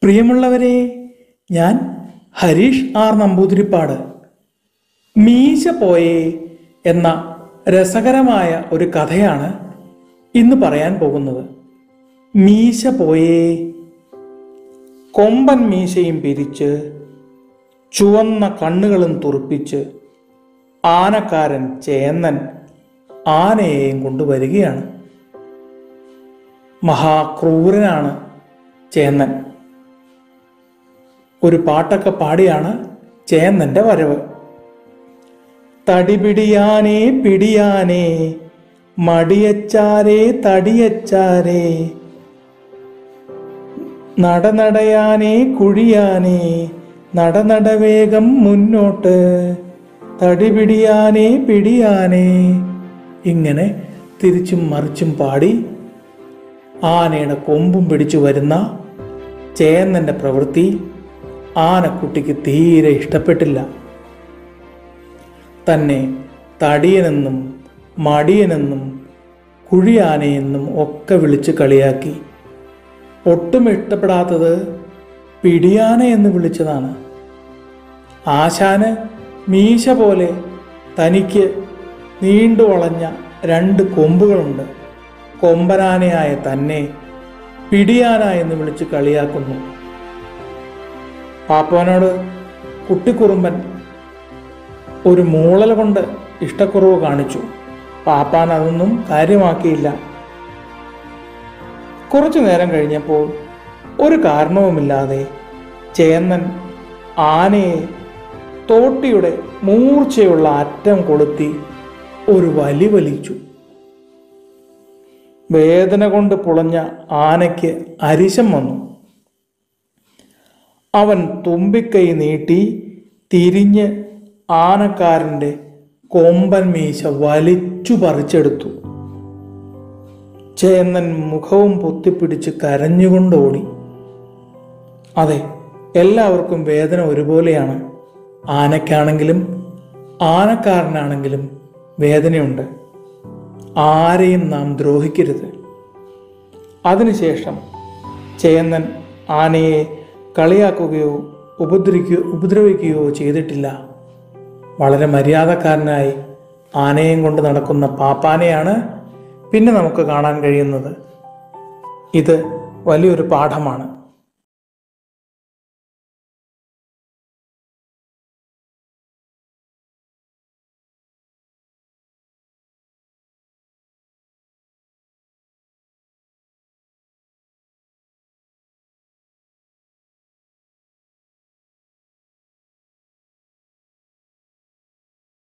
പ്രിയമുള്ളവരെ ഞാൻ ഹരീഷ് ആർ നമ്പൂതിരിപ്പാട് മീശ പോയേ എന്ന രസകരമായ ഒരു കഥയാണ് ഇന്ന് പറയാൻ പോകുന്നത് മീശ പോയേ കൊമ്പൻ മീശയും പിരിച്ച് ചുവന്ന കണ്ണുകളും തുറപ്പിച്ച് ആനക്കാരൻ ചേന്നൻ ആനയെയും കൊണ്ടുവരികയാണ് മഹാക്രൂരനാണ് ചേന്നൻ ഒരു പാട്ടൊക്കെ പാടിയാണ് ചേന്നന്റെ വരവ് തടിപിടിയാനേ പിടിയാനേ മടിയച്ചാരേ തടിയച്ചാരേ നടനടയാനേ കുഴിയാനേ നടനടവേഗം മുന്നോട്ട് തടിപിടിയാനേ പിടിയാനേ ഇങ്ങനെ തിരിച്ചും മറിച്ചും പാടി ആനയുടെ കൊമ്പും പിടിച്ചു വരുന്ന ചേന്നന്റെ പ്രവൃത്തി ആനക്കുട്ടിക്ക് തീരെ ഇഷ്ടപ്പെട്ടില്ല തന്നെ തടിയനെന്നും മടിയനെന്നും കുഴിയാനയെന്നും ഒക്കെ വിളിച്ച് കളിയാക്കി ഒട്ടും ഇഷ്ടപ്പെടാത്തത് പിടിയാന എന്ന് വിളിച്ചതാണ് ആശാന് മീശ പോലെ തനിക്ക് നീണ്ടു വളഞ്ഞ രണ്ട് കൊമ്പുകളുണ്ട് കൊമ്പനാനയായ തന്നെ പിടിയാന എന്ന് വിളിച്ച് കളിയാക്കുന്നു പാപ്പാനോട് കുട്ടിക്കുറുമ്പൻ ഒരു മൂളൽ കൊണ്ട് ഇഷ്ടക്കുറവ് കാണിച്ചു പാപ്പാൻ അതൊന്നും കാര്യമാക്കിയില്ല കുറച്ചു നേരം കഴിഞ്ഞപ്പോൾ ഒരു കാരണവുമില്ലാതെ ചേന്നൻ ആനയെ തോട്ടിയുടെ മൂർച്ചയുള്ള അറ്റം കൊളുത്തി ഒരു വലി വലിച്ചു വേദന കൊണ്ട് പുളഞ്ഞ ആനയ്ക്ക് അരിശം വന്നു അവൻ തുമ്പിക്കൈ നീട്ടി തിരിഞ്ഞ് ആനക്കാരൻ്റെ കൊമ്പൻ മീശ വലിച്ചു പറിച്ചെടുത്തു ചേന്നൻ മുഖവും പൊത്തിപ്പിടിച്ച് കരഞ്ഞുകൊണ്ടോടി അതെ എല്ലാവർക്കും വേദന ഒരുപോലെയാണ് ആനയ്ക്കാണെങ്കിലും ആനക്കാരനാണെങ്കിലും വേദനയുണ്ട് ആരെയും നാം ദ്രോഹിക്കരുത് അതിനുശേഷം ചേന്നൻ ആനയെ കളിയാക്കുകയോ ഉപദ്രവിക്കുകയോ ഉപദ്രവിക്കുകയോ ചെയ്തിട്ടില്ല വളരെ മര്യാദക്കാരനായി ആനയും കൊണ്ട് നടക്കുന്ന പാപ്പാനെയാണ് പിന്നെ നമുക്ക് കാണാൻ കഴിയുന്നത് ഇത് വലിയൊരു പാഠമാണ്